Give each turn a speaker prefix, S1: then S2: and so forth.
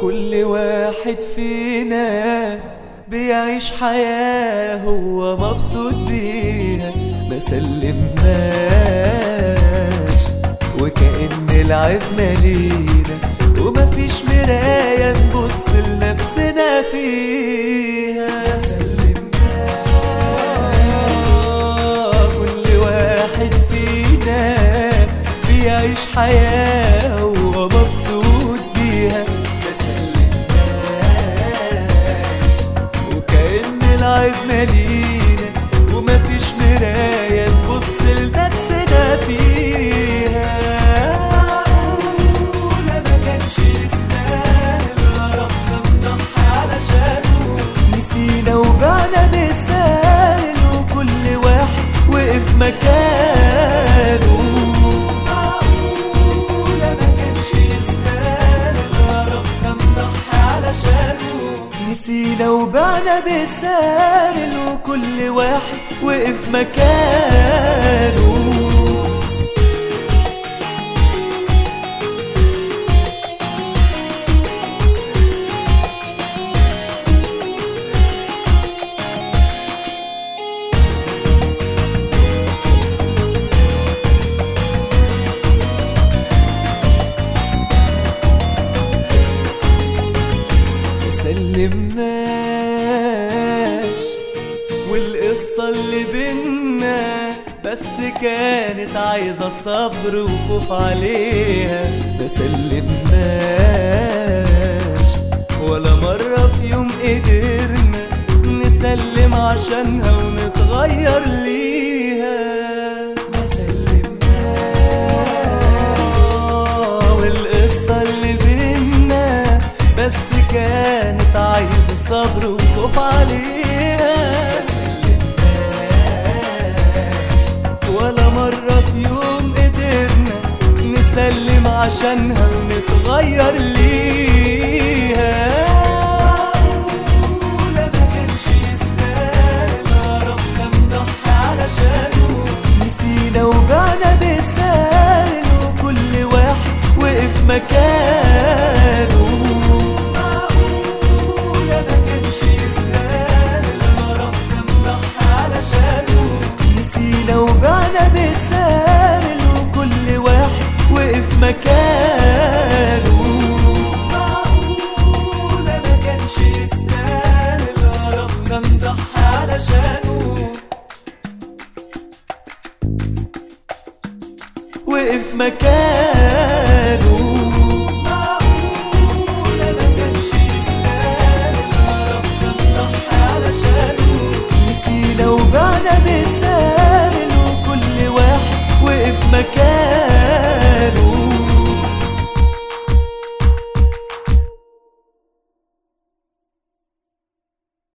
S1: كل واحد فينا بيعيش حياة هو مبسوط بيها ما سلمناش وكأن العيب مالينا ومفيش مراية نبص لنفسنا فيها ما سلمناش كل واحد فينا بيعيش حياة هو مبسوط بيها ما سلمناش وكأن العيب مالينا ومفيش مراية نبص لنفسنا فيها معقولة ما كانش يستاهل ربنا نضحي علشانه نسينا وجعنا بالسهل وكل واحد وقف مكانه معقولة ما كانش يستاهل ربنا نضحي علشانه نسينا وبعنا بالسهل وكل واحد وقف مكانه سلمناش والقصة اللي بينا بس كانت عايزة صبر وخوف عليها ما سلمناش ولا مرة في يوم قدرنا نسلم عشانها ونتغير ليها ما سلمناش والقصة اللي بينا بس كانت عايزة صبر وخوف عليها ما سلمناش ولا مرة في يوم قدرنا نسلم عشانها ونتغير ليها معقولة ما كانش يستاهل ربنا نضحي علشانه نسينا وجعنا بالسهل وكل واحد وقف مكانه معقولة ما كانش يستاهل ربنا نضحي علشانه نسينا وجعنا بالسهل وكل واحد وقف مكانه معقولة ما كانش يستاهل ربنا نضحي علشانه وقف مكانه